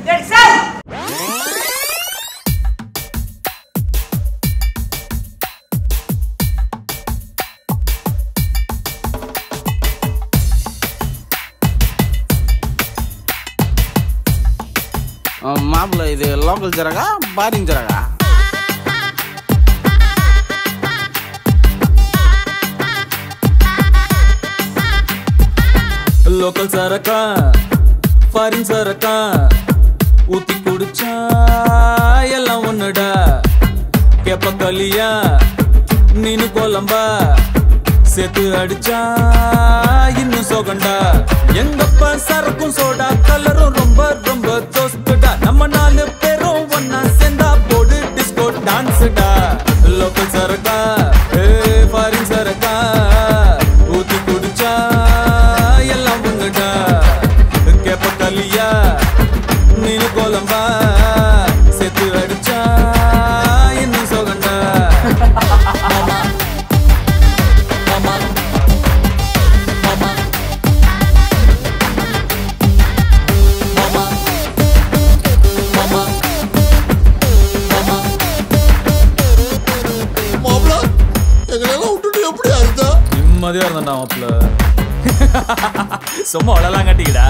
மாப்பிள்ள இது லோக்கல் ஜரகா பாரிங் ஜரகா லோக்கல் சரக்கா ஃபாரின் சரக்கா ஊத்தி குடிச்சா எல்லாம் ஒண்ணுடா கேப்ப களியா நீனு கோலம்பா சேர்த்து அடிச்சா இன்னும் சோகண்டா எங்கப்பா சரக்கும் சோடா கலரும் ரொம்ப ரொம்ப தோஸ்துடா நம்ம நாலு பேரும் ஒன்னா சேர்ந்தா போடு டிஸ்கோ டான்ஸ்டா லோக்கல் சரக்கா ஏ ஃபாரின் சரக்கா ஊத்தி குடிச்சா எல்லாம் ஒண்ணுடா கேப்ப களியா நீனு கோலம்பா சேர்த்து அடிச்சா இன்னும் சோகண்டா மாமா மாமா மாமா மாமா மாமா மாமா மாப்பிள எங்களெல்லாம் விட்டுட்டு எப்படி அறுத்தா நிம்மதியா இருந்தா மாப்பிள்ள சும்மா அழலாம் கட்டிக்கடா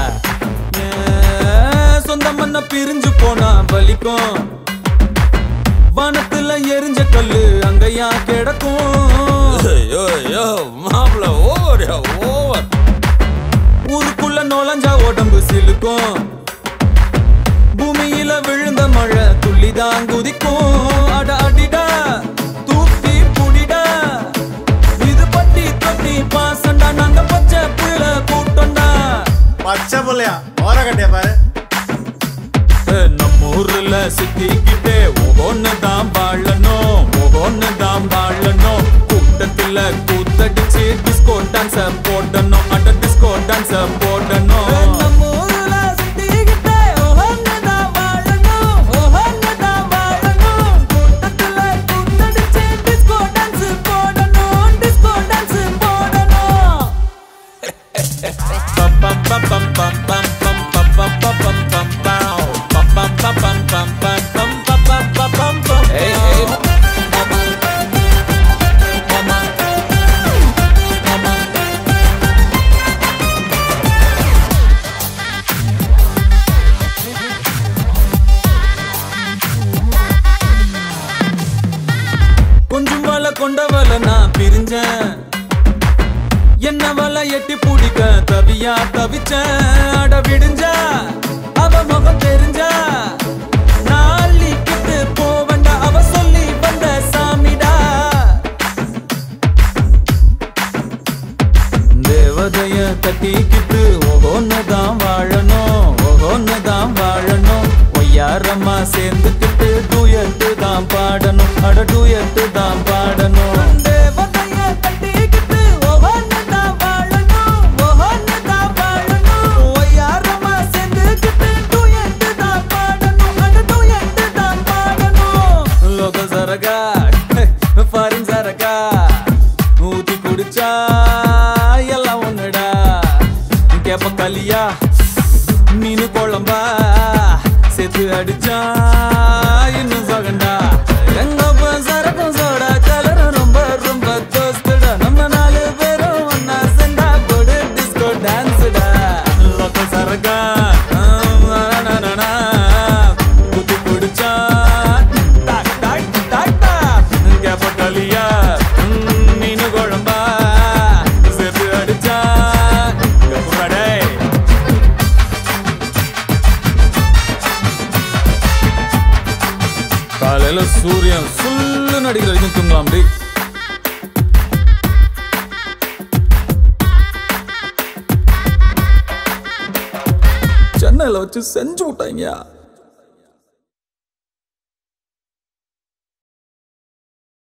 சொந்த மண்ண பிரிஞ்சு போனா வலிக்கும் வனத்துல எரிஞ்ச கல்லு அங்கயா கிடக்கும் ஐயோ ஐயோ மாப்பிள ஓவர் ஓவர் ஊருக்குள்ள நுழைஞ்சா உடம்பு சிலுக்கும் பூமியில விழுந்த மழை துள்ளிதான் குதிக்கும் அட அடிடா தூக்கி புடிடா இது பட்டி தொட்டி பாசண்டா நாங்க பச்சை புள்ள கூட்டம்டா பச்சை பிள்ளையா ஓர கட்டியா பாரு ஏ, நம்ம ஊர்ல சித்திக்கிட்டே ஒவ்வொன்னு தான் வாழணும் ஒவ்வொன்னு தான் வாழணும் கூட்டத்துல கூத்தடிச்சு டிஸ்கோ டான்ஸ போடணும் அட டிஸ்கோ டான்ஸ போடணும் நம்ம ஊர்ல சித்திக்கிட்டே ஒவ்வொன்னு தான் வாழணும் ஒவ்வொன்னு தான் வாழணும் கூட்டத்துல கூத்தடிச்சு டிஸ்கோ டான்ஸ் போடணும் டிஸ்கோ டான்ஸ் போடணும் கொஞ்சம் வலை கொண்டவள நான் பிரிஞ்சேன் என்ன வலை எட்டி பிடிக்க தவியா தவிச்ச அட விடிஞ்சா அவ முகம் தெரிஞ்சா நாளிக்கிட்டு போவண்டா அவ சொல்லி வந்த சாமிடா தேவதைய தட்டிக்கிட்டு ஒவ்வொன்னு தான் வாழணும் ஒவ்வொன்னு தான் வாழணும் ஒய்யாரம்மா சேர்ந்துக்கிட்டு டூயட்டு தான் பாடணும் அட டூயட்டு தான் பாடணும் தேவதைய தட்டிக்கிட்டு ஒவ்வொன்னு தான் வாழணும் ஒவ்வொன்னு தான் வாழணும் ஒய்யாரம்மா சேர்ந்துக்கிட்டு டூயட்டு தான் பாடணும் அட டூயட்டு தான் பாடணும் லோக சரகா ஃபாரின் சரகா ஊத்தி குடிச்சா எல்லாம் ஒண்ணுடா கேப்ப களியா மீனு குழம்பா சேர்த்து அடிச்சா இன்னும் சகண்டா எங்க சரக்கும் சோடா கலரும் ரொம்ப ரொம்ப தோஸ்துடா நம்ம நாலு பேரும் ஒன்னா செண்டா போடு டிஸ்கோ டான்ஸ்டா லோக்க சரகா குத்தி குடிச்சா டாக் டாக் டாக் டாக் கேப்ப களியா மீனு குழம்பா சேர்த்து அடிச்சா கப்புறாடே காலையில சூரியன் சுல்லு நடிக்கிற வரைக்கும் தூங்கலாம் அப்படி சென்னையில வச்சு செஞ்சு விட்டாங்க